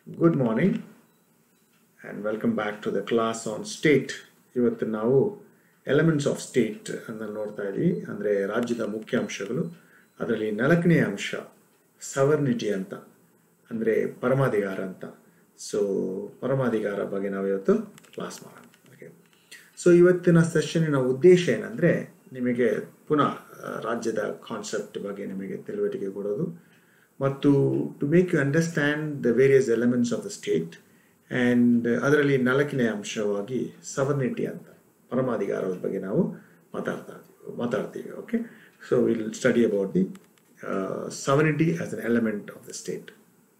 Good morning and welcome back to the class on state. ಇವತ್ತು ನಾವು elements of state ಅನ್ನು ನೋಡ್ತಾ ಇದ್ವಿ ಅಂದರೆ ರಾಜ್ಯದ ಮುಖ್ಯ ಅಂಶಗಳು ಅದರಲ್ಲಿ ನಾಲ್ಕನೇ ಅಂಶ ಸವರ್ನಿಟಿ ಅಂತ ಅಂದರೆ ಪರಮಾಧಿಕಾರ ಅಂತ ಸೊ ಪರಮಾಧಿಕಾರ ಬಗ್ಗೆ ನಾವು ಇವತ್ತು ಕ್ಲಾಸ್ ಮಾಡೋಣ ಓಕೆ ಸೊ ಇವತ್ತಿನ ಸೆಷನ್ನಿನ ಉದ್ದೇಶ ಏನಂದರೆ ನಿಮಗೆ ಪುನಃ ಆ, ರಾಜ್ಯದ ಕಾನ್ಸೆಪ್ಟ್ ಬಗ್ಗೆ ನಿಮಗೆ ತಿಳುವಳಿಕೆ ಕೊಡೋದು ಮತ್ತು to make you understand the various elements of the state and ಅದರಲ್ಲಿ ನಾಲ್ಕನೇ ಅಂಶವಾಗಿ ಸವರ್ನಿಟಿ ಅಂತ ಪರಮಾಧಿಕಾರದ ಬಗ್ಗೆ ನಾವು ಮಾತಾಡ್ತಾ ಇದ್ದೀವಿ ಮಾತಾಡ್ತೀವಿ okay so will study about the sovereignty as an element of the state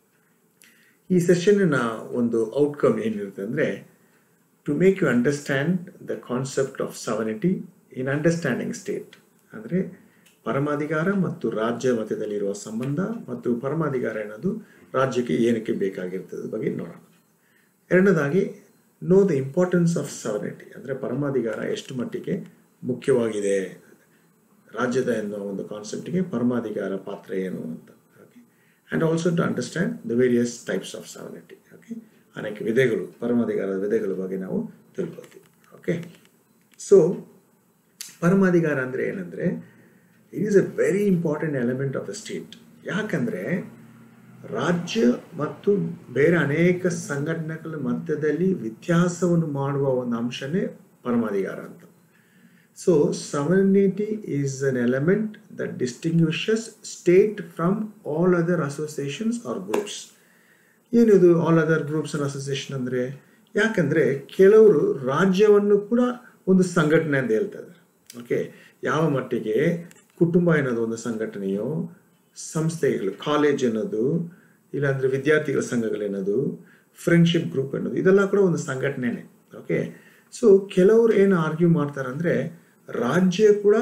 ಈ ಸೆಷನ್ನಿನ ಒಂದು ಔಟ್ಕಮ್ ಏನಿರುತ್ತೆ ಅಂದರೆ to make you understand the concept of sovereignty in understanding state ಅಂದರೆ ಪರಮಾಧಿಕಾರ ಮತ್ತು ರಾಜ್ಯ ಮಧ್ಯದಲ್ಲಿರುವ ಸಂಬಂಧ ಮತ್ತು ಪರಮಾಧಿಕಾರ ಅನ್ನೋದು ರಾಜ್ಯಕ್ಕೆ ಏನಕ್ಕೆ ಬೇಕಾಗಿರ್ತದೆ ಬಗ್ಗೆ ನೋಡೋಣ ಎರಡನೇದಾಗಿ know the importance of sovereignty ಅಂದರೆ ಪರಮಾಧಿಕಾರ ಎಷ್ಟು ಮಟ್ಟಿಗೆ ಮುಖ್ಯವಾಗಿದೆ ರಾಜ್ಯದ ಎನ್ನುವ ಒಂದು ಕಾನ್ಸೆಪ್ಟ್ಗೆ ಪರಮಾಧಿಕಾರ ಪಾತ್ರ ಏನು ಅಂತ okay and also to understand the various types of sovereignty okay ಅನೇಕ ವಿಧಗಳು ಪರಮಾಧಿಕಾರದ ವಿಧಗಳ ಬಗ್ಗೆ ನಾವು ತಿಳ್ಕೊತೀವಿ ಓಕೆ ಸೊ ಪರಮಾಧಿಕಾರ ಅಂದರೆ ಏನಂದರೆ it is a very important element of the state ಯಾಕಂದರೆ ರಾಜ್ಯ ಮತ್ತು ಬೇರೆ ಅನೇಕ ಸಂಘಟನೆಗಳ ಮಧ್ಯದಲ್ಲಿ ವ್ಯತ್ಯಾಸವನ್ನು ಮಾಡುವ ಒಂದು ಅಂಶನೇ ಪರಮಾಧಿಕಾರ ಅಂತ so sovereignty is an element that distinguishes state from all other associations or groups ಏನಿದು all other groups and association ಅಂದರೆ ಯಾಕಂದರೆ ಕೆಲವರು ರಾಜ್ಯವನ್ನು ಕೂಡ ಒಂದು ಸಂಘಟನೆ ಅಂತ ಹೇಳ್ತಾರೆ ಓಕೆ ಯಾವ ಮಟ್ಟಿಗೆ ಕುಟುಂಬ ಅನ್ನೋದು ಒಂದು ಸಂಘಟನೆಯೋ ಸಂಸ್ಥೆಗಳು ಕಾಲೇಜ್ ಅನ್ನೋದು ಇಲ್ಲಾಂದರೆ ವಿದ್ಯಾರ್ಥಿಗಳ ಸಂಘಗಳೇನೋದು ಫ್ರೆಂಡ್ಶಿಪ್ ಗ್ರೂಪ್ ಅನ್ನೋದು ಇದೆಲ್ಲ ಕೂಡ ಒಂದು ಸಂಘಟನೆನೇ ಓಕೆ ಸೊ ಕೆಲವರು ಏನು ಆರ್ಗ್ಯೂ ಮಾಡ್ತಾರೆ ಅಂದರೆ ರಾಜ್ಯ ಕೂಡ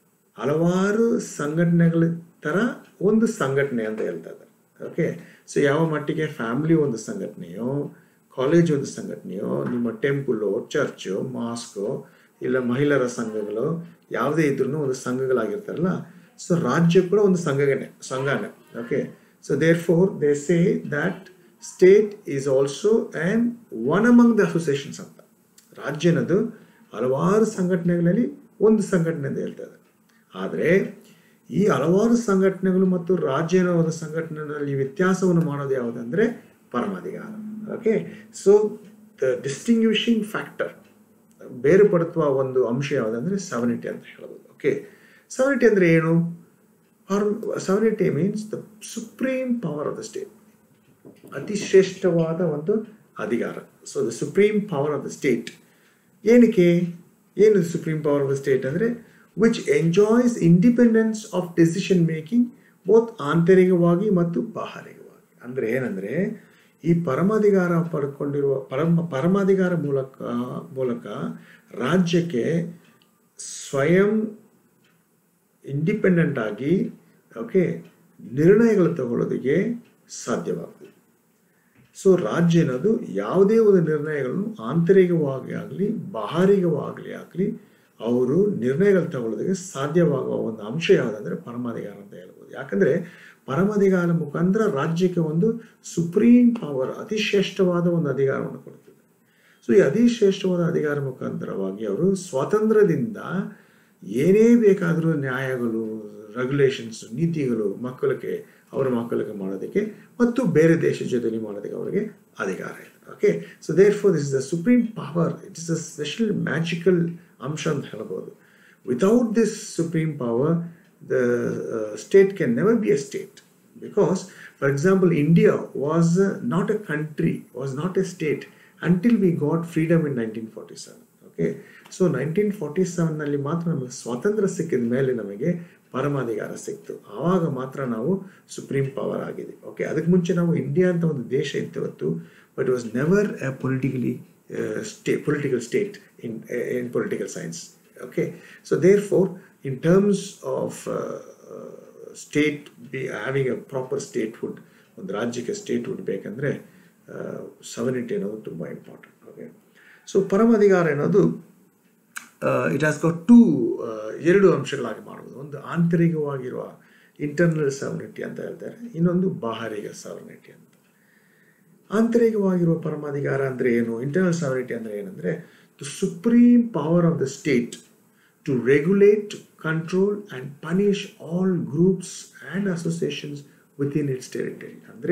ಹಲವಾರು ಸಂಘಟನೆಗಳ ಥರ ಒಂದು ಸಂಘಟನೆ ಅಂತ ಹೇಳ್ತಾ ಇದ್ದಾರೆ ಓಕೆ ಸೊ ಯಾವ ಮಟ್ಟಿಗೆ ಫ್ಯಾಮಿಲಿ ಒಂದು ಸಂಘಟನೆಯೋ ಕಾಲೇಜ್ ಒಂದು ಸಂಘಟನೆಯೋ ನಿಮ್ಮ ಟೆಂಪುಲು ಚರ್ಚು ಮಾಸ್ಕೋ ಇಲ್ಲ ಮಹಿಳೆಯರ ಸಂಘಗಳು ಯಾವುದೇ ಇದ್ರೂ ಒಂದು ಸಂಘಗಳಾಗಿರ್ತಾರಲ್ಲ ಸೊ ರಾಜ್ಯ ಕೂಡ ಒಂದು ಸಂಘಗನೆ ಸಂಘನೆ okay so therefore they say that state is also and one among the associations ಅಂತ ರಾಜ್ಯ ಅನ್ನೋದು ಹಲವಾರು ಸಂಘಟನೆಗಳಲ್ಲಿ ಒಂದು ಸಂಘಟನೆ ಅಂತ ಹೇಳ್ತಾರೆ ಆದರೆ ಈ ಹಲವಾರು ಸಂಘಟನೆಗಳು ಮತ್ತು ರಾಜ್ಯ ಅನ್ನೋ ಒಂದು ಸಂಘಟನೆಗಳಲ್ಲಿ ವ್ಯತ್ಯಾಸವನ್ನು ಮಾಡೋದು ಯಾವುದಂದ್ರೆ ಪರಮಾಧಿಕಾರ okay so the distinguishing factor ಬೇರ್ಪಡುತ್ತುವ ಒಂದು ಅಂಶ ಯಾವುದಂದ್ರೆ ಸವನಿಟಿ ಅಂತ ಹೇಳ್ಬೋದು ಓಕೆ ಸವನಿಟಿ ಅಂದರೆ ಏನು sovereignty means the supreme power of the state ಅತಿ ಶ್ರೇಷ್ಠವಾದ ಒಂದು ಅಧಿಕಾರ so the supreme power of the state ಏನಕ್ಕೆ ಏನು supreme power of the state ಅಂದರೆ which enjoys independence of decision making both ಆಂತರಿಕವಾಗಿ ಮತ್ತು ಬಾಹರಿಕವಾಗಿ ಅಂದರೆ ಏನಂದರೆ ಈ ಪರಮಾಧಿಕಾರ ಪಡ್ಕೊಂಡಿರುವ ಪರಮ ಪರಮಾಧಿಕಾರ ಮೂಲಕ ಮೂಲಕ ರಾಜ್ಯಕ್ಕೆ ಸ್ವಯಂ ಇಂಡಿಪೆಂಡೆಂಟ್ ಆಗಿ ಓಕೆ ನಿರ್ಣಯಗಳು ತಗೊಳ್ಳೋದಕ್ಕೆ ಸಾಧ್ಯವಾಗ್ತದೆ ಸೊ ರಾಜ್ಯ ಅನ್ನೋದು ಯಾವುದೇ ಒಂದು ನಿರ್ಣಯಗಳನ್ನು ಆಂತರಿಕವಾಗಿ ಆಗಲಿ ಬಾಹರಿಕವಾಗಲಿ ಆಗಲಿ ಅವರು ನಿರ್ಣಯಗಳು ತಗೊಳ್ಳೋದಕ್ಕೆ ಸಾಧ್ಯವಾಗುವ ಒಂದು ಅಂಶ ಯಾವುದಂದ್ರೆ ಪರಮಾಧಿಕಾರ ಅಂತ ಹೇಳ್ಬೋದು ಯಾಕಂದ್ರೆ ಪರಮಾಧಿಕಾರ ಮುಖಾಂತರ ರಾಜ್ಯಕ್ಕೆ ಒಂದು ಸುಪ್ರೀಂ ಪವರ್ ಅತಿ ಶ್ರೇಷ್ಠವಾದ ಒಂದು ಅಧಿಕಾರವನ್ನು ಕೊಡ್ತದೆ ಸೊ ಈ ಅತಿ ಶ್ರೇಷ್ಠವಾದ ಅಧಿಕಾರ ಮುಖಾಂತರವಾಗಿ ಅವರು ಸ್ವಾತಂತ್ರ್ಯದಿಂದ ಏನೇ ಬೇಕಾದರೂ ನ್ಯಾಯಗಳು ರೆಗ್ಯುಲೇಷನ್ಸ್ ನೀತಿಗಳು ಮಕ್ಕಳಿಗೆ ಅವರ ಮಕ್ಕಳಿಗೆ ಮಾಡೋದಕ್ಕೆ ಮತ್ತು ಬೇರೆ ದೇಶ ಜೊತೆಲಿ ಮಾಡೋದಕ್ಕೆ ಅವರಿಗೆ ಅಧಿಕಾರ ಇದೆ okay so therefore this is the supreme power it is a special magical ಅಂಶ ಅಂತ ಹೇಳ್ಬೋದು without this supreme power the state can never be a state because for example India was not a country was not a state until we got freedom in nineteen forty seven okay so nineteen forty ಸೆವೆನ್ನಲ್ಲಿ ಮಾತ್ರ ನಮಗೆ ಸ್ವಾತಂತ್ರ್ಯ ಸಿಕ್ಕಿದ ಮೇಲೆ ನಮಗೆ ಪರಮಾಧಿಕಾರ ಸಿಕ್ತು ಆವಾಗ ಮಾತ್ರ ನಾವು ಸುಪ್ರೀಂ ಪವರ್ ಆಗಿದೆ ಓಕೆ ಅದಕ್ಕೆ ಮುಂಚೆ ನಾವು ಇಂಡಿಯಾ ಅಂತ ಒಂದು ದೇಶ ಇತ್ತು ಇವತ್ತು but was never a politically stay political state in in political science okay so therefore in terms of state be having a proper statehood ಒಂದು ರಾಜ್ಯಕ್ಕೆ ಸ್ಟೇಟ್ಹುಡ್ ಬೇಕಂದರೆ ಸವನಿಟಿ ಅನ್ನೋದು ತುಂಬ ಇಂಪಾರ್ಟೆಂಟ್ ಓಕೆ ಸೊ ಪರಮಾಧಿಕಾರ ಅನ್ನೋದು ಇಟ್ ಹ್ಯಾಸ್ ಗಾಟ್ ಟೂ ಎರಡು ಅಂಶಗಳಾಗಿ ಮಾಡ್ಬೋದು ಒಂದು ಆಂತರಿಕವಾಗಿರುವ ಇಂಟರ್ನಲ್ ಸವರ್ನಿಟಿ ಅಂತ ಹೇಳ್ತಾರೆ ಇನ್ನೊಂದು ಬಾಹರಿಕ ಸವರ್ನಿಟಿ ಅಂತ ಆಂತರಿಕವಾಗಿರುವ ಪರಮಾಧಿಕಾರ ಅಂದರೆ ಏನು ಇಂಟರ್ನಲ್ ಸಾವರಿಟಿ ಅಂದರೆ ಏನಂದರೆ the supreme power of the state to regulate control and punish all groups and associations within its territory ಅಂದರೆ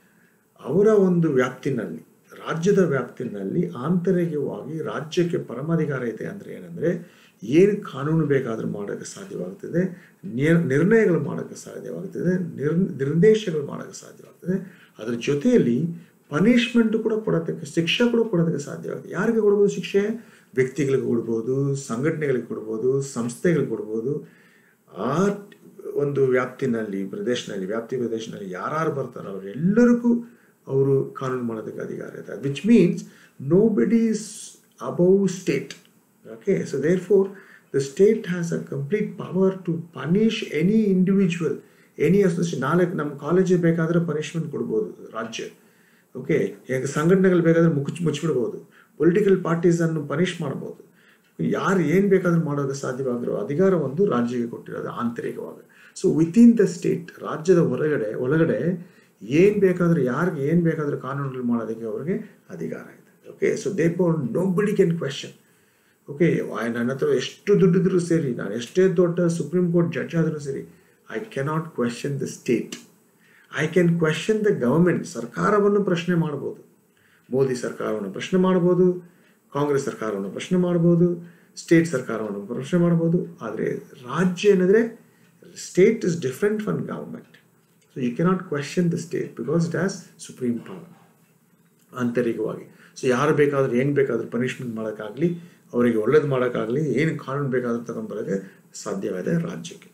ಅವರ ಒಂದು ವ್ಯಾಪ್ತಿನಲ್ಲಿ ರಾಜ್ಯದ ವ್ಯಾಪ್ತಿನಲ್ಲಿ ಆಂತರಿಕವಾಗಿ ರಾಜ್ಯಕ್ಕೆ ಪರಮಾಧಿಕಾರ ಇದೆ ಅಂದರೆ ಏನಂದರೆ ಏನು ಕಾನೂನು ಬೇಕಾದರೂ ಮಾಡೋಕ್ಕೆ ಸಾಧ್ಯವಾಗುತ್ತದೆ ನಿರ್ ನಿರ್ಣಯಗಳು ಮಾಡೋಕ್ಕೆ ಸಾಧ್ಯವಾಗುತ್ತದೆ ನಿರ್ ನಿರ್ದೇಶಗಳು ಮಾಡೋಕ್ಕೆ ಸಾಧ್ಯವಾಗ್ತದೆ ಅದರ ಜೊತೆಯಲ್ಲಿ ಪನಿಷ್ಮೆಂಟ್ ಕೂಡ ಕೊಡೋದಕ್ಕೆ ಶಿಕ್ಷೆ ಕೂಡ ಕೊಡೋದಕ್ಕೆ ಸಾಧ್ಯವಾಗುತ್ತೆ ಯಾರಿಗೆ ಕೊಡ್ಬೋದು ಶಿಕ್ಷೆ ವ್ಯಕ್ತಿಗಳಿಗೆ ಕೊಡ್ಬೋದು ಸಂಘಟನೆಗಳಿಗೆ ಕೊಡ್ಬೋದು ಸಂಸ್ಥೆಗಳಿಗೆ ಕೊಡ್ಬೋದು ಆ ಒಂದು ವ್ಯಾಪ್ತಿನಲ್ಲಿ ಪ್ರದೇಶನಲ್ಲಿ ವ್ಯಾಪ್ತಿ ಪ್ರದೇಶದಲ್ಲಿ ಯಾರು ಬರ್ತಾರೋ ಅವರೆಲ್ಲರಿಗೂ ಅವರು ಕಾನೂನು ಮಾಡೋದಕ್ಕೆ ಅಧಿಕಾರ ಇದೆ which means nobody is above state okay so therefore the state has a complete power to punish any individual any association ನಾಳೆ ನಮ್ಮ ಕಾಲೇಜಿಗೆ ಬೇಕಾದರೆ ಪನಿಷ್ಮೆಂಟ್ ಕೊಡ್ಬೋದು ರಾಜ್ಯ ಓಕೆ ಈಗ ಸಂಘಟನೆಗಳು ಬೇಕಾದರೆ ಮುಚ್ಚಿ ಮುಚ್ಚಿಬಿಡ್ಬೋದು ಪೊಲಿಟಿಕಲ್ ಪಾರ್ಟೀಸನ್ನು ಪನಿಷ್ ಮಾಡ್ಬೋದು ಯಾರು ಏನು ಬೇಕಾದ್ರೂ ಮಾಡೋಕ್ಕೆ ಸಾಧ್ಯವಾಗಿರೋ ಅಧಿಕಾರ ಒಂದು ರಾಜ್ಯಕ್ಕೆ ಕೊಟ್ಟಿರೋದು ಆಂತರಿಕವಾಗಿ ಸೊ ವಿತಿನ್ ದ ಸ್ಟೇಟ್ ರಾಜ್ಯದ ಹೊರಗಡೆ ಒಳಗಡೆ ಏನು ಬೇಕಾದರೂ ಯಾರಿಗೆ ಏನು ಬೇಕಾದರೂ ಕಾನೂನುಗಳು ಮಾಡೋದಕ್ಕೆ ಅವ್ರಿಗೆ ಅಧಿಕಾರ ಇದೆ okay so therefore nobody can question okay ನನ್ನ ಹತ್ರ ಎಷ್ಟು ದುಡ್ಡಿದ್ರು ಸೇರಿ ನಾನು ಎಷ್ಟೇ ದೊಡ್ಡ ಸುಪ್ರೀಂ ಕೋರ್ಟ್ ಜಡ್ಜ್ ಆದರೂ ಸರಿ I cannot question the state I can question the government ಸರ್ಕಾರವನ್ನು ಪ್ರಶ್ನೆ ಮಾಡ್ಬೋದು ಮೋದಿ ಸರ್ಕಾರವನ್ನು ಪ್ರಶ್ನೆ ಮಾಡ್ಬೋದು ಕಾಂಗ್ರೆಸ್ ಸರ್ಕಾರವನ್ನು ಪ್ರಶ್ನೆ ಮಾಡ್ಬೋದು ಸ್ಟೇಟ್ ಸರ್ಕಾರವನ್ನು ಪ್ರಶ್ನೆ ಮಾಡ್ಬೋದು ಆದರೆ ರಾಜ್ಯ ಏನಂದರೆ state is different from government so you cannot question the state because it has supreme power ಆಂತರಿಕವಾಗಿ ಸೊ ಯಾರು ಬೇಕಾದರೂ ಹೆಂಗೆ ಬೇಕಾದರೂ ಪನಿಷ್ಮೆಂಟ್ ಮಾಡೋಕ್ಕಾಗಲಿ ಅವರಿಗೆ ಒಳ್ಳೇದು ಮಾಡೋಕ್ಕಾಗಲಿ ಏನು ಕಾನೂನು ಬೇಕಾದರೂ ತಗೊಂಡ್ಬರೋಕ್ಕೆ ಸಾಧ್ಯವಿದೆ ರಾಜ್ಯಕ್ಕೆ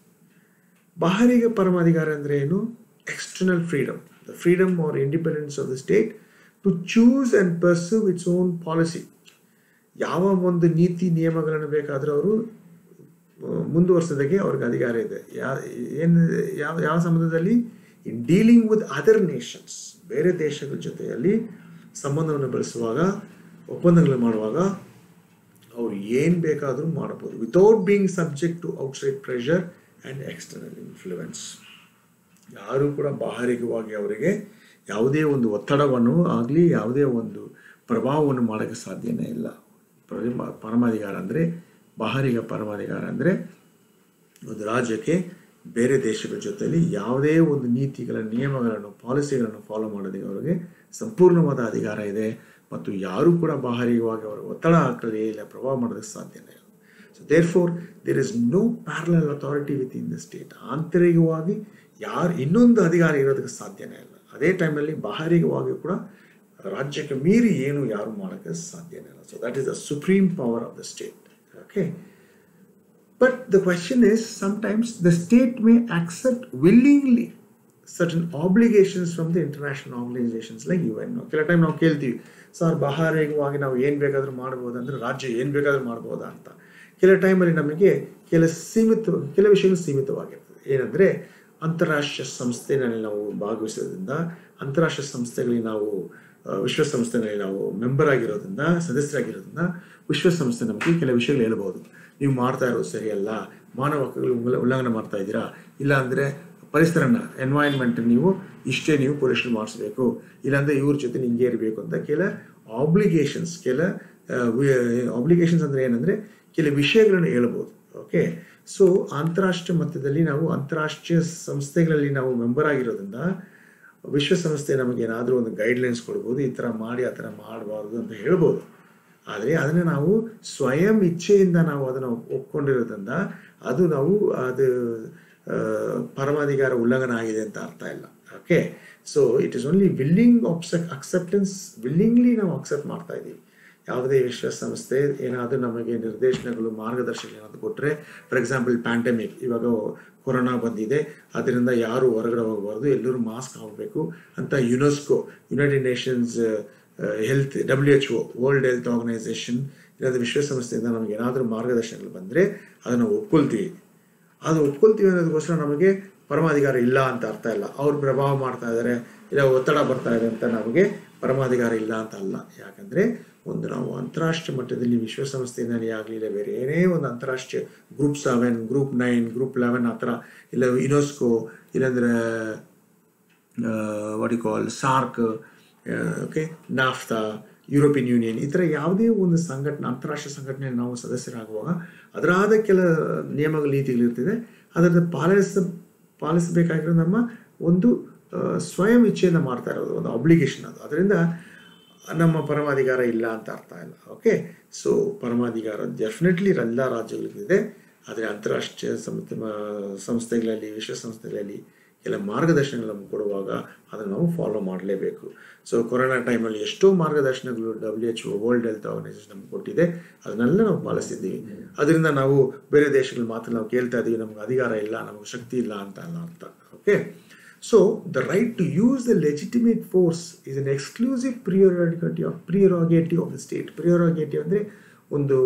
ಬಾಹರಿಗ ಪರಮಾಧಿಕಾರ ಅಂದರೆ ಏನು external freedom the freedom or independence of the state to choose and pursue its own policy ಯಾವ ಒಂದು ನೀತಿ ನಿಯಮಗಳನ್ನು ಬೇಕಾದರೂ ಅವರು ಮುಂದುವರ್ಸೋದಕ್ಕೆ ಅವ್ರಿಗೆ ಅಧಿಕಾರ ಇದೆ ಯಾ ಏನು ಯಾವ ಯಾವ ಸಂಬಂಧದಲ್ಲಿ in dealing with other nations ಬೇರೆ ದೇಶಗಳ ಜೊತೆಯಲ್ಲಿ ಸಂಬಂಧವನ್ನು ಬೆಳೆಸುವಾಗ ಒಪ್ಪಂದಗಳು ಮಾಡುವಾಗ ಅವ್ರು ಏನು ಬೇಕಾದರೂ ಮಾಡಬಹುದು without being subject to outside pressure and external influence ಯಾರೂ ಕೂಡ ಬಾಹರಿಕವಾಗಿ ಅವರಿಗೆ ಯಾವುದೇ ಒಂದು ಒತ್ತಡವನ್ನು ಆಗಲಿ ಯಾವುದೇ ಒಂದು ಪ್ರಭಾವವನ್ನು ಮಾಡೋಕ್ಕೆ ಸಾಧ್ಯನೇ ಇಲ್ಲ ಪರಮಾಧಿಕಾರ ಅಂದರೆ ಬಾಹರಿಗ ಪರಮಾಧಿಕಾರ ಅಂದರೆ ಒಂದು ರಾಜ್ಯಕ್ಕೆ ಬೇರೆ ದೇಶಗಳ ಜೊತೆಯಲ್ಲಿ ಯಾವುದೇ ಒಂದು ನೀತಿಗಳ ನಿಯಮಗಳನ್ನು ಪಾಲಿಸಿಗಳನ್ನು ಫಾಲೋ ಮಾಡೋದಕ್ಕೆ ಅವರಿಗೆ ಸಂಪೂರ್ಣವಾದ ಅಧಿಕಾರ ಇದೆ ಮತ್ತು ಯಾರೂ ಕೂಡ ಬಾಹರಿಕವಾಗಿ ಅವರ ಒತ್ತಡ ಹಾಕಲಿ ಇಲ್ಲ ಪ್ರಭಾವ ಮಾಡೋದಕ್ಕೆ ಸಾಧ್ಯನೇ ಇಲ್ಲ so therefore there is no parallel authority within the state ಆಂತರಿಕವಾಗಿ ಯಾರು ಇನ್ನೊಂದು ಅಧಿಕಾರ ಇರೋದಕ್ಕೆ ಸಾಧ್ಯನೇ ಇಲ್ಲ ಅದೇ ಟೈಮಲ್ಲಿ ಬಾಹರಿಕವಾಗಿ ಕೂಡ ರಾಜ್ಯಕ್ಕೆ ಮೀರಿ ಏನು ಯಾರು ಮಾಡೋಕ್ಕೆ ಸಾಧ್ಯನೇ ಇಲ್ಲ so that is the supreme power of the state okay but the question is sometimes the state may accept willingly certain obligations from the international organisations like U N ಕೆಲ ಟೈಮ್ ನಾವು ಕೇಳ್ತೀವಿ ಸರ್ ಬಾಹರಿಕವಾಗಿ ನಾವು ಏನು ಬೇಕಾದರೂ ಮಾಡ್ಬೋದು ಅಂದರೆ ರಾಜ್ಯ ಏನು ಬೇಕಾದರೂ ಮಾಡ್ಬೋದಾ ಅಂತ ಕೆಲ ಟೈಮಲ್ಲಿ ನಮಗೆ ಕೆಲ ಸೀಮಿತ ಕೆಲ ವಿಷಯಗಳು ಸೀಮಿತವಾಗಿರ್ತದೆ ಏನಂದರೆ ಅಂತಾರಾಷ್ಟ್ರೀಯ ಸಂಸ್ಥೆನಲ್ಲಿ ನಾವು ಭಾಗವಹಿಸೋದ್ರಿಂದ ಅಂತಾರಾಷ್ಟ್ರೀಯ ಸಂಸ್ಥೆಗಳಿಗೆ ನಾವು ವಿಶ್ವಸಂಸ್ಥೆನಲ್ಲಿ ನಾವು ಮೆಂಬರ್ ಆಗಿರೋದ್ರಿಂದ ಸದಸ್ಯರಾಗಿರೋದ್ರಿಂದ ವಿಶ್ವಸಂಸ್ಥೆ ನಮಗೆ ಕೆಲವು ವಿಷಯಗಳು ಹೇಳ್ಬೋದು ನೀವು ಮಾಡ್ತಾ ಇರೋದು ಸರಿಯಲ್ಲ ಮಾನವ ಹಕ್ಕುಗಳು ಉಲ್ಲಂಘನೆ ಮಾಡ್ತಾ ಇದ್ದೀರಾ ಇಲ್ಲ ಅಂದರೆ ಪರಿಸರನ ಎನ್ವೈರ್ನ್ಮೆಂಟ್ ನೀವು ಇಷ್ಟೇ ನೀವು ಪರಿಶೀಲನೆ ಮಾಡಿಸ್ಬೇಕು ಇಲ್ಲಾಂದರೆ ಇವ್ರ ಜೊತೆ ನಿಂಗೆ ಇರಬೇಕು ಅಂತ ಕೆಲ ಆಬ್ಲಿಗೇಷನ್ಸ್ ಕೆಲ ಆಬ್ಲಿಗೇಷನ್ಸ್ ಅಂದರೆ ಏನಂದರೆ ಕೆಲ ವಿಷಯಗಳನ್ನು ಹೇಳ್ಬೋದು ಓಕೆ ಸೊ ಅಂತಾರಾಷ್ಟ್ರೀಯ ಮಟ್ಟದಲ್ಲಿ ನಾವು ಅಂತಾರಾಷ್ಟ್ರೀಯ ಸಂಸ್ಥೆಗಳಲ್ಲಿ ನಾವು ಮೆಂಬರ್ ಆಗಿರೋದ್ರಿಂದ ವಿಶ್ವಸಂಸ್ಥೆ ನಮಗೆ ಏನಾದರೂ ಒಂದು ಗೈಡ್ಲೈನ್ಸ್ ಕೊಡ್ಬೋದು ಈ ಥರ ಮಾಡಿ ಆ ಥರ ಮಾಡಬಾರ್ದು ಅಂತ ಹೇಳ್ಬೋದು ಆದರೆ ಅದನ್ನು ನಾವು ಸ್ವಯಂ ಇಚ್ಛೆಯಿಂದ ನಾವು ಅದನ್ನು ಒಪ್ಕೊಂಡಿರೋದ್ರಿಂದ ಅದು ನಾವು ಅದು ಪರಮಾಧಿಕಾರ ಉಲ್ಲಂಘನೆ ಆಗಿದೆ ಅಂತ ಅರ್ಥ ಇಲ್ಲ okay so it is only willing ಆಪ್ಸೆಕ್ ಅಕ್ಸೆಪ್ಟೆನ್ಸ್ ವಿಲ್ಲಿಂಗ್ಲಿ ನಾವು ಅಕ್ಸೆಪ್ಟ್ ಮಾಡ್ತಾ ಇದ್ದೀವಿ ಯಾವುದೇ ವಿಶ್ವಸಂಸ್ಥೆ ಏನಾದರೂ ನಮಗೆ ನಿರ್ದೇಶನಗಳು ಮಾರ್ಗದರ್ಶನ ಏನಾದರೂ ಕೊಟ್ಟರೆ ಫಾರ್ ಎಕ್ಸಾಂಪಲ್ ಪ್ಯಾಂಡಮಿಕ್ ಇವಾಗ ಕೊರೋನಾ ಬಂದಿದೆ ಅದರಿಂದ ಯಾರು ಹೊರಗಡೆ ಹೋಗಬಾರ್ದು ಎಲ್ಲರೂ ಮಾಸ್ಕ್ ಹಾಕಬೇಕು ಅಂತ UNESCO United Nations health W H O world health organisation ಇಲ್ಲಾಂದರೆ ವಿಶ್ವಸಂಸ್ಥೆಯಿಂದ ನಮಗೆ ಏನಾದರೂ ಮಾರ್ಗದರ್ಶನಗಳು ಬಂದರೆ ಅದನ್ನು ಒಪ್ಕೊಳ್ತೀವಿ ಅದು ಒಪ್ಕೊಳ್ತೀವಿ ಅನ್ನೋದಕ್ಕೋಸ್ಕರ ನಮಗೆ ಪರಮಾಧಿಕಾರ ಇಲ್ಲ ಅಂತ ಅರ್ಥ ಇಲ್ಲ ಅವ್ರು ಪ್ರಭಾವ ಮಾಡ್ತಾ ಇದ್ದಾರೆ ಇಲ್ಲ ಒತ್ತಡ ಬರ್ತಾ ಇದೆ ಅಂತ ನಮಗೆ ಪರಮಾಧಿಕಾರ ಇಲ್ಲ ಅಂತ ಅಲ್ಲ ಯಾಕಂದರೆ ಒಂದು ನಾವು ಅಂತಾರಾಷ್ಟ್ರೀಯ ಮಟ್ಟದಲ್ಲಿ ವಿಶ್ವಸಂಸ್ಥೆಯಲ್ಲಿ ಆಗಲಿ ಇಲ್ಲ ಬೇರೆ ಏನೇ ಒಂದು ಅಂತಾರಾಷ್ಟ್ರೀಯ group seven group nine group eleven ಆ ಥರ ಇಲ್ಲ ಯುನೆಸ್ಕೋ ಇಲ್ಲಾಂದರೆ what you call SAARC okay NAFTA European Union ಈ ಥರ ಯಾವುದೇ ಒಂದು ಸಂಘಟನೆ ಅಂತಾರಾಷ್ಟ್ರೀಯ ಸಂಘಟನೆ ನಾವು ಸದಸ್ಯರಾಗುವಾಗ ಅದರಾದ ಕೆಲ ನಿಯಮಗಳು ನೀತಿಗಳಿರ್ತಿದೆ ಅದರ ಪಾಲಿಸ ಪಾಲಿಸಬೇಕಾಗಿರೋ ನಮ್ಮ ಒಂದು ಆ, ಸ್ವಯಂ ಇಚ್ಛೆಯಿಂದ ಮಾಡ್ತಾ ಇರೋದು ಒಂದು ಅಬ್ಲಿಗೇಷನ್ ಅದು ಅದರಿಂದ ನಮ್ಮ ಪರಮಾಧಿಕಾರ ಇಲ್ಲ ಅಂತ ಅರ್ಥ ಇಲ್ಲ ಓಕೆ ಸೊ ಪರಮಾಧಿಕಾರ ಡೆಫಿನೆಟ್ಲಿ ಎಲ್ಲ ರಾಜ್ಯಗಳಿಗಿದೆ ಆದರೆ ಅಂತಾರಾಷ್ಟ್ರೀಯ ಸಂಸ್ಥೆ ಸಂಸ್ಥೆಗಳಲ್ಲಿ ವಿಶ್ವಸಂಸ್ಥೆಗಳಲ್ಲಿ ಎಲ್ಲ ಮಾರ್ಗದರ್ಶನಗಳು ನಮ್ಗೆ ಕೊಡುವಾಗ ಅದನ್ನು ನಾವು ಫಾಲೋ ಮಾಡಲೇಬೇಕು ಸೊ ಕೊರೋನಾ ಟೈಮಲ್ಲಿ ಎಷ್ಟೋ ಮಾರ್ಗದರ್ಶನಗಳು W H O world health organisation ನಮ್ಗೆ ಕೊಟ್ಟಿದೆ ಅದನ್ನೆಲ್ಲ ನಾವು ಪಾಲಿಸಿದ್ದೀವಿ ಅದರಿಂದ ನಾವು ಬೇರೆ ದೇಶಗಳು ಮಾತ್ರ ನಾವು ಕೇಳ್ತಾ ಇದ್ದೀವಿ ನಮ್ಗೆ ಅಧಿಕಾರ ಇಲ್ಲ ನಮಗೆ ಶಕ್ತಿ ಇಲ್ಲ ಅಂತ ಅಲ್ಲ ಅರ್ಥ okay so the right to use the legitimate force is an exclusive priority of prerogative of the state prerogative ಅಂದರೆ ಒಂದು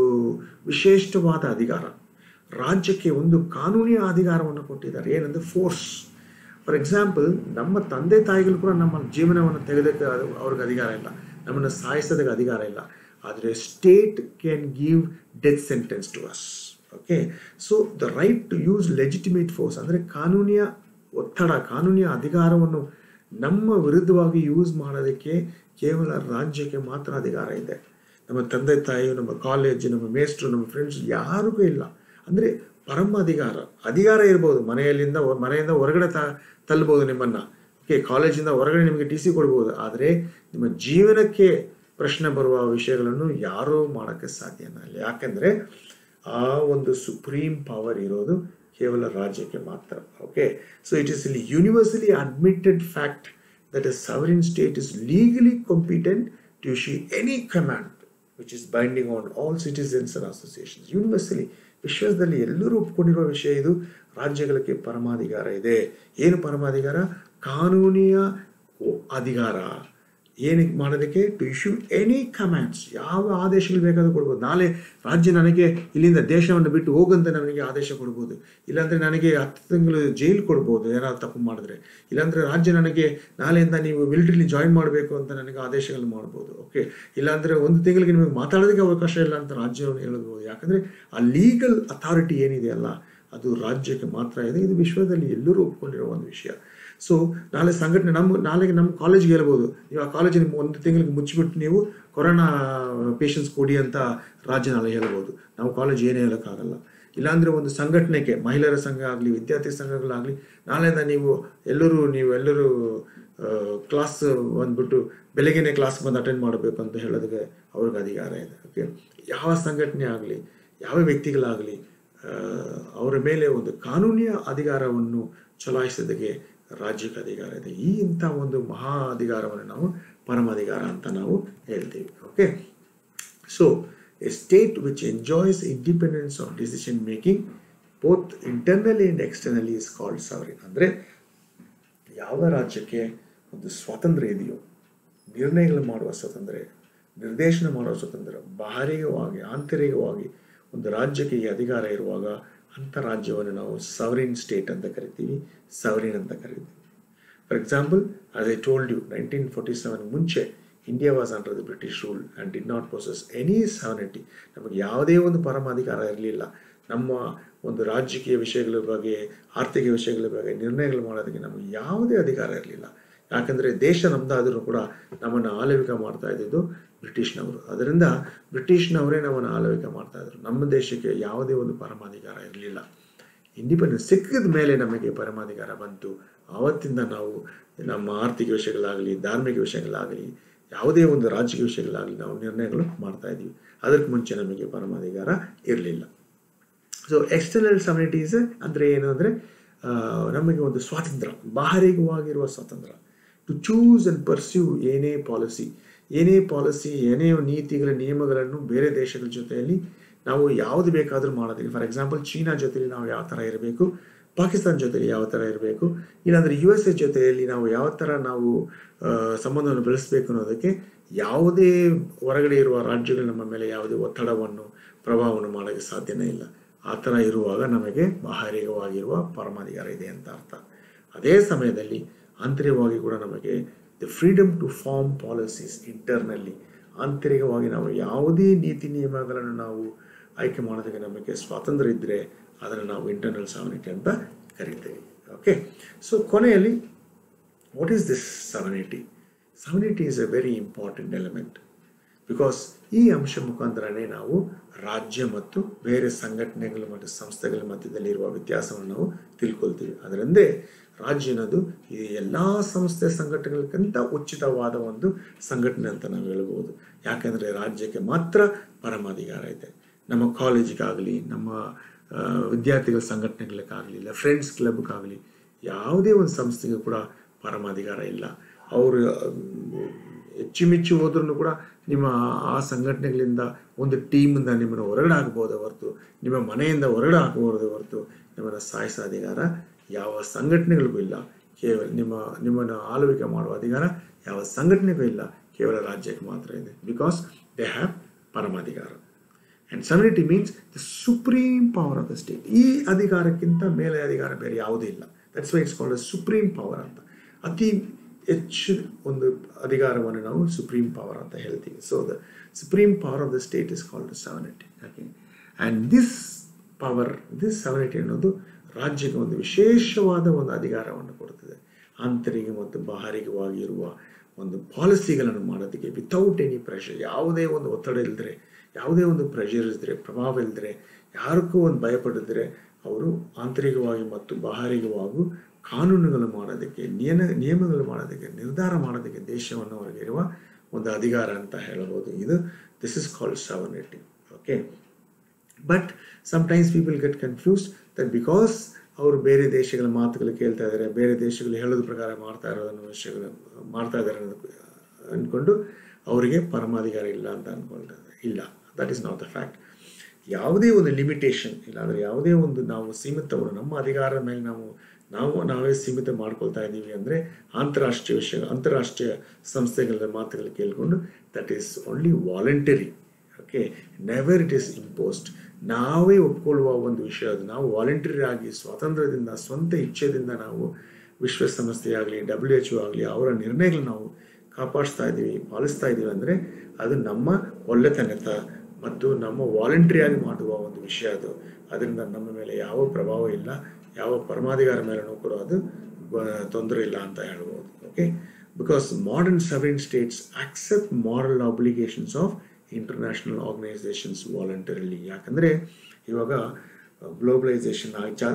ವಿಶೇಷವಾದ ಅಧಿಕಾರ ರಾಜ್ಯಕ್ಕೆ ಒಂದು ಕಾನೂನಿನ ಅಧಿಕಾರವನ್ನು ಕೊಟ್ಟಿದ್ದಾರೆ ಏನಂದ್ರೆ ಫೋರ್ಸ್ ಫಾರ್ ಎಕ್ಸಾಂಪಲ್ ನಮ್ಮ ತಂದೆ ತಾಯಿಗಳು ಕೂಡ ನಮ್ಮ ಜೀವನವನ್ನು ತೆಗೆದಕ್ಕೆ ಅದು- ಅವ್ರಿಗೆ ಅಧಿಕಾರ ಇಲ್ಲ ನಮ್ಮನ್ನು ಸಾಯಿಸೋದಕ್ಕೆ ಅಧಿಕಾರ ಇಲ್ಲ ಆದರೆ state can give death sentence to us okay so the right to use legitimate force ಅಂದರೆ ಕಾನೂನಿಯ ಒತ್ತಡ ಕಾನೂನಿನ ಅಧಿಕಾರವನ್ನು ನಮ್ಮ ವಿರುದ್ಧವಾಗಿ ಯೂಸ್ ಮಾಡೋದಕ್ಕೆ ಕೇವಲ ರಾಜ್ಯಕ್ಕೆ ಮಾತ್ರ ಅಧಿಕಾರ ಇದೆ ನಮ್ಮ ತಂದೆ ತಾಯಿ ನಮ್ಮ ಕಾಲೇಜ್ ನಮ್ಮ ಮೇಸ್ಟ್ರು ನಮ್ಮ ಫ್ರೆಂಡ್ಸ್ ಯಾರಿಗೂ ಇಲ್ಲ ಅಂದರೆ ಪರಮ ಅಧಿಕಾರ ಅಧಿಕಾರ ಇರ್ಬೋದು ಮನೆಯಲ್ಲಿಂದ ಹೊ- ಮನೆಯಿಂದ ಹೊರಗಡೆ ತ ತಲ್ಲಬಹುದು ನಿಮ್ಮನ್ನ ಓಕೆ ಕಾಲೇಜಿಂದ ಹೊರಗಡೆ ನಿಮಗೆ ಟಿ ಸಿ ಕೊಡ್ಬೋದು ಆದರೆ ನಿಮ್ಮ ಜೀವನಕ್ಕೆ ಪ್ರಶ್ನೆ ಬರುವ ವಿಷಯಗಳನ್ನು ಯಾರೂ ಮಾಡೋಕ್ಕೆ ಸಾಧ್ಯನ ಇಲ್ಲ ಯಾಕೆಂದರೆ ಆ ಒಂದು ಸುಪ್ರೀಂ ಪವರ್ ಇರೋದು ಕೇವಲ ರಾಜ್ಯಕ್ಕೆ ಮಾತ್ರ okay so it is universally admitted fact that a sovereign state is legally competent to issue any command which is binding on all citizens and associations. Universally, ವಿಶ್ವದಲ್ಲಿ ಎಲ್ಲರೂ ಒಪ್ಕೊಂಡಿರುವ ವಿಷಯ ಇದು ರಾಜ್ಯಗಳಿಗೆ ಪರಮಾಧಿಕಾರ ಇದೆ ಏನು ಪರಮಾಧಿಕಾರ ಕಾನೂನಿಯ ಅಧಿಕಾರ ಏನಕ್ಕೆ ಮಾಡೋದಕ್ಕೆ ಟು ಇಶ್ಯೂ ಎನಿ ಕಮ್ಯಾಂಡ್ಸ್ ಯಾವ ಆದೇಶಗಳು ಬೇಕಾದ್ರೂ ಕೊಡ್ಬೋದು ನಾಳೆ ರಾಜ್ಯ ನನಗೆ ಇಲ್ಲಿಂದ ದೇಶವನ್ನು ಬಿಟ್ಟು ಹೋಗಂತ ನನಗೆ ಆದೇಶ ಕೊಡ್ಬೋದು ಇಲ್ಲಾಂದ್ರೆ ನನಗೆ ಹತ್ತು ತಿಂಗಳು ಜೈಲು ಕೊಡ್ಬೋದು ಏನಾದ್ರು ತಪ್ಪು ಮಾಡಿದ್ರೆ ಇಲ್ಲಾಂದ್ರೆ ರಾಜ್ಯ ನನಗೆ ನಾಳೆಯಿಂದ ನೀವು ಮಿಲಿಟರಿಲಿ ಜಾಯಿನ್ ಮಾಡಬೇಕು ಅಂತ ನನಗೆ ಆದೇಶಗಳು ಮಾಡ್ಬೋದು ಓಕೆ ಇಲ್ಲಾಂದ್ರೆ ಒಂದು ತಿಂಗಳಿಗೆ ನಿಮಗೆ ಮಾತಾಡೋದಕ್ಕೆ ಅವಕಾಶ ಇಲ್ಲ ಅಂತ ರಾಜ್ಯವನ್ನು ಹೇಳ್ಬೋದು ಯಾಕಂದ್ರೆ ಆ ಲೀಗಲ್ ಅಥಾರಿಟಿ ಏನಿದೆ ಅಲ್ಲ ಅದು ರಾಜ್ಯಕ್ಕೆ ಮಾತ್ರ ಇದೆ ಇದು ವಿಶ್ವದಲ್ಲಿ ಎಲ್ಲರೂ ಒಪ್ಕೊಂಡಿರೋ ಒಂದು ವಿಷಯ ಸೊ ನಾಳೆ ಸಂಘಟನೆ ನಮ್ಮ ನಾಳೆಗೆ ನಮ್ಮ ಕಾಲೇಜ್ಗೆ ಹೇಳ್ಬೋದು ನೀವು ಆ ಕಾಲೇಜ್ ನಿಮ್ಮ ಒಂದು ತಿಂಗಳಿಗೆ ಮುಚ್ಚಿಬಿಟ್ಟು ನೀವು ಕೊರೋನಾ ಪೇಷಂಟ್ಸ್ ಕೊಡಿ ಅಂತ ರಾಜ್ಯ ನಾಳೆ ಹೇಳ್ಬೋದು ನಾವು ಕಾಲೇಜ್ ಏನೇ ಹೇಳೋಕ್ಕಾಗಲ್ಲ ಇಲ್ಲಾಂದ್ರೆ ಒಂದು ಸಂಘಟನೆಗೆ ಮಹಿಳೆಯರ ಸಂಘ ಆಗಲಿ ವಿದ್ಯಾರ್ಥಿ ಸಂಘಗಳಾಗಲಿ ನಾಳೆಯಿಂದ ನೀವು ಎಲ್ಲರೂ ನೀವು ಎಲ್ಲರೂ ಕ್ಲಾಸ್ ಬಂದ್ಬಿಟ್ಟು ಬೆಳಗ್ಗೆನೆ ಕ್ಲಾಸ್ ಬಂದು ಅಟೆಂಡ್ ಮಾಡಬೇಕು ಅಂತ ಹೇಳೋದಕ್ಕೆ ಅವ್ರಿಗೆ ಅಧಿಕಾರ ಇದೆ ಓಕೆ ಯಾವ ಸಂಘಟನೆ ಆಗಲಿ ಯಾವ ವ್ಯಕ್ತಿಗಳಾಗಲಿ ಅವರ ಮೇಲೆ ಒಂದು ಕಾನೂನಿನ ಅಧಿಕಾರವನ್ನು ಚಲಾಯಿಸೋದಕ್ಕೆ ರಾಜ್ಯಕ್ಕೆ ಅಧಿಕಾರ ಇದೆ ಈ ಇಂಥ ಒಂದು ಮಹಾ ಅಧಿಕಾರವನ್ನು ನಾವು ಪರಮಾಧಿಕಾರ ಅಂತ ನಾವು ಹೇಳ್ತೀವಿ okay so a state which enjoys independence of decision making both internally and externally is called sovereign ಅಂದರೆ ಯಾವ ರಾಜ್ಯಕ್ಕೆ ಒಂದು ಸ್ವಾತಂತ್ರ್ಯ ಇದೆಯೋ ನಿರ್ಣಯಗಳು ಮಾಡುವ ಸ್ವಾತಂತ್ರ್ಯ ನಿರ್ದೇಶನ ಮಾಡುವ ಸ್ವಾತಂತ್ರ್ಯ ಬಾಹರಿಕವಾಗಿ ಆಂತರಿಕವಾಗಿ ಒಂದು ರಾಜ್ಯಕ್ಕೆ ಈ ಅಧಿಕಾರ ಇರುವಾಗ ಅಂಥ ರಾಜ್ಯವನ್ನು ನಾವು ಸವರಿನ್ ಸ್ಟೇಟ್ ಅಂತ ಕರಿತೀವಿ ಸವರಿನ್ ಅಂತ ಕರಿತೀವಿ for example as I told you nineteen forty seven ಮುಂಚೆ India was under the British rule and did not process any sovereignty ನಮಗೆ ಯಾವುದೇ ಒಂದು ಪರಮಾಧಿಕಾರ ಇರಲಿಲ್ಲ ನಮ್ಮ ಒಂದು ರಾಜಕೀಯ ವಿಷಯಗಳ ಬಗ್ಗೆ ಆರ್ಥಿಕ ವಿಷಯಗಳ ಬಗ್ಗೆ ನಿರ್ಣಯಗಳು ಮಾಡೋದಕ್ಕೆ ನಮಗೆ ಯಾವುದೇ ಅಧಿಕಾರ ಇರಲಿಲ್ಲ ಯಾಕಂದರೆ ದೇಶ ನಮ್ದಾದರೂ ಕೂಡ ನಮ್ಮನ್ನು ಆಳ್ವಿಕೆ ಮಾಡ್ತಾ ಇದ್ದಿದ್ದು ಬ್ರಿಟಿಷ್ನವರು ಅದರಿಂದ ಬ್ರಿಟಿಷ್ನವರೇ ನಮ್ಮನ್ನು ಆಳ್ವಿಕೆ ಮಾಡ್ತಾ ಇದ್ರು ನಮ್ಮ ದೇಶಕ್ಕೆ ಯಾವುದೇ ಒಂದು ಪರಮಾಧಿಕಾರ ಇರಲಿಲ್ಲ ಇಂಡಿಪೆಂಡೆನ್ಸ್ ಸಿಕ್ಕಿದ ಮೇಲೆ ನಮಗೆ ಪರಮಾಧಿಕಾರ ಬಂತು ಆವತ್ತಿಂದ ನಾವು ನಮ್ಮ ಆರ್ಥಿಕ ವಿಷಯಗಳಾಗಲಿ ಧಾರ್ಮಿಕ ವಿಷಯಗಳಾಗಲಿ ಯಾವುದೇ ಒಂದು ರಾಜಕೀಯ ವಿಷಯಗಳಾಗಲಿ ನಾವು ನಿರ್ಣಯಗಳು ಮಾಡ್ತಾ ಇದ್ದೀವಿ ಅದಕ್ಕೆ ಮುಂಚೆ ನಮಗೆ ಪರಮಾಧಿಕಾರ ಇರಲಿಲ್ಲ ಸೊ ಎಕ್ಸ್ಟರ್ನಲ್ ಸಮ್ಯುನಿಟೀಸ್ ಅಂದರೆ ಏನು ಅಂದರೆ ನಮಗೆ ಒಂದು ಸ್ವಾತಂತ್ರ್ಯ ಬಾಹರಿಕವಾಗಿರುವ ಸ್ವಾತಂತ್ರ್ಯ ಟು ಚೂಸ್ ಅಂಡ್ ಪರ್ಸ್ಯೂ ಏನೇ ಪಾಲಿಸಿ ಏನೇ ಪಾಲಿಸಿ ಏನೇ ನೀತಿಗಳ ನಿಯಮಗಳನ್ನು ಬೇರೆ ದೇಶಗಳ ಜೊತೆಯಲ್ಲಿ ನಾವು ಯಾವುದು ಬೇಕಾದರೂ ಮಾಡೋದಕ್ಕೆ ಫಾರ್ ಎಕ್ಸಾಂಪಲ್ ಚೀನಾ ಜೊತೆಲಿ ನಾವು ಯಾವ ಥರ ಇರಬೇಕು ಪಾಕಿಸ್ತಾನ ಜೊತೆಲಿ ಯಾವ ಥರ ಇರಬೇಕು ಇಲ್ಲಾಂದರೆ ಯು ಎಸ್ ಎ ಜೊತೆಯಲ್ಲಿ ನಾವು ಯಾವ ಥರ ನಾವು ಸಂಬಂಧವನ್ನು ಬೆಳೆಸಬೇಕು ಅನ್ನೋದಕ್ಕೆ ಯಾವುದೇ ಹೊರಗಡೆ ಇರುವ ರಾಜ್ಯಗಳು ನಮ್ಮ ಮೇಲೆ ಯಾವುದೇ ಒತ್ತಡವನ್ನು ಪ್ರಭಾವವನ್ನು ಮಾಡೋಕ್ಕೆ ಸಾಧ್ಯನೇ ಇಲ್ಲ ಆ ಥರ ಇರುವಾಗ ನಮಗೆ ಬಾಹರಿಕವಾಗಿರುವ ಪರಮಾಧಿಕಾರ ಇದೆ ಅಂತ ಅರ್ಥ ಅದೇ ಸಮಯದಲ್ಲಿ ಆಂತರಿಕವಾಗಿ ಕೂಡ ನಮಗೆ the freedom to form policies internally ಆಂತರಿಕವಾಗಿ ನಾವು ಯಾವುದೇ ನೀತಿ ನಿಯಮಗಳನ್ನು ನಾವು ಆಯ್ಕೆ ಮಾಡೋದಕ್ಕೆ ನಮಗೆ ಸ್ವಾತಂತ್ರ್ಯ ಇದ್ದರೆ ಅದನ್ನು ನಾವು ಇಂಟರ್ನಲ್ ಸಾವನಿಟಿ ಅಂತ ಕರಿತೇವೆ ಓಕೆ ಸೊ ಕೊನೆಯಲ್ಲಿ what is this sovereignty sovereignty is a very important element because ಈ ಅಂಶ ಮುಖಾಂತರನೇ ನಾವು ರಾಜ್ಯ ಮತ್ತು ಬೇರೆ ಸಂಘಟನೆಗಳು ಮತ್ತು ಸಂಸ್ಥೆಗಳ ಮಧ್ಯದಲ್ಲಿರುವ ವ್ಯತ್ಯಾಸವನ್ನು ನಾವು ತಿಳ್ಕೊಳ್ತೀವಿ ಅದರಿಂದೇ ರಾಜ್ಯ ಅನ್ನೋದು ಈ ಎಲ್ಲ ಸಂಸ್ಥೆ ಸಂಘಟನೆಗಳಿಗಿಂತ ಉಚಿತವಾದ ಒಂದು ಸಂಘಟನೆ ಅಂತ ನಾವು ಹೇಳ್ಬೋದು ಯಾಕಂದರೆ ರಾಜ್ಯಕ್ಕೆ ಮಾತ್ರ ಪರಮಾಧಿಕಾರ ಇದೆ ನಮ್ಮ ಕಾಲೇಜಿಗಾಗಲಿ ನಮ್ಮ ಆ, ವಿದ್ಯಾರ್ಥಿಗಳ ಸಂಘಟನೆಗಳಿಗಾಗಲಿ ಇಲ್ಲ ಫ್ರೆಂಡ್ಸ್ ಕ್ಲಬ್ಗಾಗಲಿ ಯಾವುದೇ ಒಂದು ಸಂಸ್ಥೆಗೂ ಕೂಡ ಪರಮಾಧಿಕಾರ ಇಲ್ಲ ಅವರು ಹೆಚ್ಚುಮಿಚ್ಚು ಹೋದ್ರೂ ಕೂಡ ನಿಮ್ಮ ಆ ಸಂಘಟನೆಗಳಿಂದ ಒಂದು ಟೀಮಿಂದ ನಿಮ್ಮನ್ನು ಹೊರಗಡೆ ಹಾಕ್ಬೋದು ಹೊರತು ನಿಮ್ಮ ಮನೆಯಿಂದ ಹೊರಗಡೆ ಹಾಕಬಹುದು ಹೊರತು ನಿಮ್ಮನ್ನು ಸಾಯಿಸೋ ಅಧಿಕಾರ ಯಾವ ಸಂಘಟನೆಗಳಿಗೂ ಇಲ್ಲ ಕೇವಲ ನಿಮ್ಮ ನಿಮ್ಮನ್ನು ಆಳ್ವಿಕೆ ಮಾಡುವ ಅಧಿಕಾರ ಯಾವ ಸಂಘಟನೆಗೂ ಇಲ್ಲ ಕೇವಲ ರಾಜ್ಯಕ್ಕೆ ಮಾತ್ರ ಇದೆ ಬಿಕಾಸ್ ದೇ ಹ್ಯಾವ್ ಪರಮಾಧಿಕಾರ and sovereignty means the supreme power of the state ಈ ಅಧಿಕಾರಕ್ಕಿಂತ ಮೇಲೆ ಅಧಿಕಾರ ಬೇರೆ ಯಾವುದೂ ಇಲ್ಲ that's why it's called supreme power ಅಂತ ಅತಿ ಹೆಚ್ಚು ಒಂದು ಅಧಿಕಾರವನ್ನು ನಾವು ಸುಪ್ರೀಂ ಪವರ್ ಅಂತ ಹೇಳ್ತೀವಿ so the supreme power of the state is called sovereignty okay and this power this sovereignty ಅನ್ನೋದು ರಾಜ್ಯಕ್ಕೆ ಒಂದು ವಿಶೇಷವಾದ ಒಂದು ಅಧಿಕಾರವನ್ನು ಕೊಡುತ್ತದೆ ಆಂತರಿಕ ಮತ್ತು ಬಾಹರಿಕವಾಗಿರುವ ಒಂದು ಪಾಲಿಸಿಗಳನ್ನು ಮಾಡೋದಕ್ಕೆ ವಿತೌಟ್ ಎನಿ ಪ್ರೆಷರ್ ಯಾವುದೇ ಒಂದು ಒತ್ತಡ ಇಲ್ಲದ್ರೆ ಯಾವುದೇ ಒಂದು ಪ್ರೆಷರ್ ಇಲ್ಲದ್ರೆ ಪ್ರಭಾವ ಇಲ್ಲದ್ರೆ ಯಾರಿಗೂ ಒಂದು ಭಯಪಡಿದ್ರೆ ಅವರು ಆಂತರಿಕವಾಗಿ ಮತ್ತು ಬಾಹರಿಕವಾಗಿ ಕಾನೂನುಗಳು ಮಾಡೋದಕ್ಕೆ ನಿಯಮ ನಿಯಮಗಳು ಮಾಡೋದಕ್ಕೆ ನಿರ್ಧಾರ ಮಾಡೋದಕ್ಕೆ ದೇಶವನ್ನು ಹೊರಗಿರುವ ಒಂದು ಅಧಿಕಾರ ಅಂತ ಹೇಳಬಹುದು ಇದು this is called sovereignty okay but sometimes people get confuse that because ಅವರು ಬೇರೆ ದೇಶಗಳ ಮಾತುಗಳು ಕೇಳ್ತಾ ಇದ್ದಾರೆ ಬೇರೆ ದೇಶಗಳು ಹೇಳೋದ್ರ ಪ್ರಕಾರ ಮಾಡ್ತಾ ಇರೋದನ್ನು ವಿಷಯಗಳು ಮಾಡ್ತಾ ಇದ್ದಾರೆ ಅನ್ನೋದು ಅಂದ್ಕೊಂಡು ಅವರಿಗೆ ಪರಮಾಧಿಕಾರ ಇಲ್ಲ ಅಂತ ಅಂದ್ಕೊಳ್ತಾರೆ ಇಲ್ಲ that is not the fact ಯಾವುದೇ ಒಂದು ಲಿಮಿಟೇಷನ್ ಇಲ್ಲಾಂದರೆ ಯಾವುದೇ ಒಂದು ನಾವು ಸೀಮಿತವನ್ನು ನಮ್ಮ ಅಧಿಕಾರದ ಮೇಲೆ ನಾವು ನಾವು ನಾವೇ ಸೀಮಿತ ಮಾಡ್ಕೊಳ್ತಾ ಇದ್ದೀವಿ ಅಂದರೆ ಅಂತಾರಾಷ್ಟ್ರೀಯ ವಿಷಯ ಅಂತಾರಾಷ್ಟ್ರೀಯ ಸಂಸ್ಥೆಗಳ ಮಾತುಗಳು ಕೇಳಿಕೊಂಡು that is only voluntary okay never it is imposed ನಾವೇ ಒಪ್ಕೊಳ್ಳುವ ಒಂದು ವಿಷಯ ಅದು ನಾವು ವಾಲಂಟರಿ ಆಗಿ ಸ್ವಾತಂತ್ರ್ಯದಿಂದ ಸ್ವಂತ ಇಚ್ಛೆದಿಂದ ನಾವು ವಿಶ್ವಸಂಸ್ಥೆ ಆಗಲಿ ಡಬ್ಲ್ಯೂ ಎಚ್ ಆಗಲಿ ಅವರ ನಿರ್ಣಯಗಳು ನಾವು ಕಾಪಾಡಿಸ್ತಾ ಇದ್ದೀವಿ ಪಾಲಿಸ್ತಾ ಇದ್ದೀವಿ ಅಂದರೆ ಅದು ನಮ್ಮ ಒಳ್ಳೆತನತ ಮತ್ತು ನಮ್ಮ ವಾಲಂಟ್ರಿಯಾಗಿ ಮಾಡುವ ಒಂದು ವಿಷಯ ಅದು ಅದರಿಂದ ನಮ್ಮ ಮೇಲೆ ಯಾವ ಪ್ರಭಾವ ಇಲ್ಲ ಯಾವ ಪರಮಾಧಿಕಾರ ಮೇಲೂ ಕೂಡ ಅದು ತೊಂದರೆ ಇಲ್ಲ ಅಂತ ಹೇಳ್ಬೋದು okay because modern sovereign states accept moral obligations of international organisations voluntarily ಯಾಕಂದರೆ ಇವಾಗ ಗ್ಲೋಬಲೈಸೇಷನ್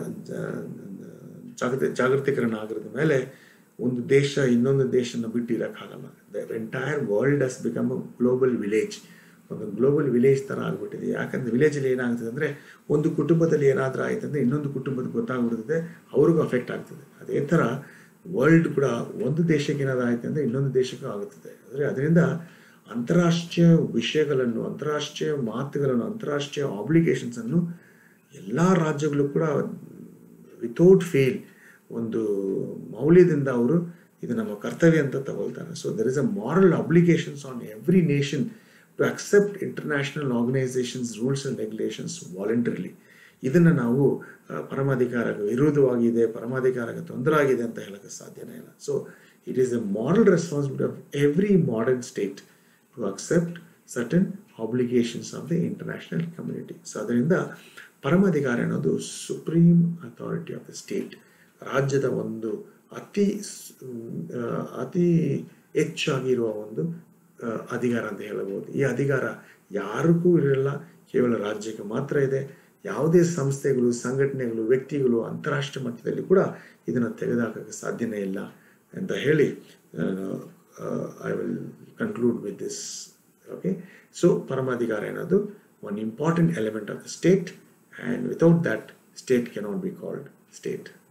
ಜಾಗೃತಿ ಜಾಗೃತೀಕರಣ ಆಗಿರೋದ ಮೇಲೆ ಒಂದು ದೇಶ ಇನ್ನೊಂದು ದೇಶನ ಬಿಟ್ಟು ಇರೋಕ್ಕಾಗಲ್ಲ the entire world has become a global village ಒಂದು ಗ್ಲೋಬಲ್ ವಿಲೇಜ್ ಥರ ಆಗ್ಬಿಟ್ಟಿದೆ ಯಾಕಂದ್ರೆ ವಿಲೇಜಲ್ಲಿ ಏನಾಗ್ತದೆ ಅಂದರೆ ಒಂದು ಕುಟುಂಬದಲ್ಲಿ ಏನಾದರೂ ಆಯ್ತು ಅಂದರೆ ಇನ್ನೊಂದು ಕುಟುಂಬದ ಗೊತ್ತಾಗ್ಬಿಡ್ತದೆ ಅವ್ರಿಗೂ ಅಫೆಕ್ಟ್ ಆಗ್ತದೆ ಅದೇ ಥರ ವರ್ಲ್ಡ್ ಕೂಡ ಒಂದು ದೇಶಕ್ಕೆ ಏನಾದ್ರು ಆಯ್ತು ಅಂದರೆ ಇನ್ನೊಂದು ದೇಶಕ್ಕೂ ಆಗುತ್ತದೆ ಅಂದರೆ ಅದರಿಂದ ಅಂತಾರಾಷ್ಟ್ರೀಯ ವಿಷಯಗಳನ್ನು ಅಂತಾರಾಷ್ಟ್ರೀಯ ಮಾತುಗಳನ್ನು ಅಂತಾರಾಷ್ಟ್ರೀಯ ಆಬ್ಲಿಗೇಷನ್ಸನ್ನು ಎಲ್ಲ ರಾಜ್ಯಗಳು ಕೂಡ ವಿತೌಟ್ ಫೇಲ್ ಒಂದು ಮೌಲ್ಯದಿಂದ ಅವರು ಇದು ನಮ್ಮ ಕರ್ತವ್ಯ ಅಂತ ತಗೊಳ್ತಾರೆ so there is a moral obligations on every nation to accept international organisations rules and regulations voluntarily ಇದನ್ನು ನಾವು ಪರಮಾಧಿಕಾರಕ್ಕೆ ವಿರೋಧವಾಗಿದೆ ಪರಮಾಧಿಕಾರಕ್ಕೆ ತೊಂದರೆ ಆಗಿದೆ ಅಂತ ಹೇಳೋಕ್ಕೆ ಸಾಧ್ಯನೇ ಇಲ್ಲ so it is a moral responsibility of every modern state to accept certain obligations of the international community so ಅದರಿಂದ ಪರಮಾಧಿಕಾರ ಅನ್ನೋದು supreme authority of the state ರಾಜ್ಯದ ಒಂದು ಅತಿ ಅತಿ ಹೆಚ್ಚಾಗಿರುವ ಒಂದು ಅಧಿಕಾರ ಅಂತ ಹೇಳಬಹುದು ಈ ಅಧಿಕಾರ ಯಾರಿಗೂ ಇರಲ್ಲ ಕೇವಲ ರಾಜ್ಯಕ್ಕೆ ಮಾತ್ರ ಇದೆ ಯಾವುದೇ ಸಂಸ್ಥೆಗಳು ಸಂಘಟನೆಗಳು ವ್ಯಕ್ತಿಗಳು ಅಂತಾರಾಷ್ಟ್ರೀಯ ಮಟ್ಟದಲ್ಲಿ ಕೂಡ ಇದನ್ನು ತೆಗೆದುಹಾಕೋಕ್ಕೆ ಸಾಧ್ಯನೇ ಇಲ್ಲ ಅಂತ ಹೇಳಿ I will conclude with this okay so ಪರಮಾಧಿಕಾರ ಅನ್ನೋದು one important element of the state and without that state cannot be called state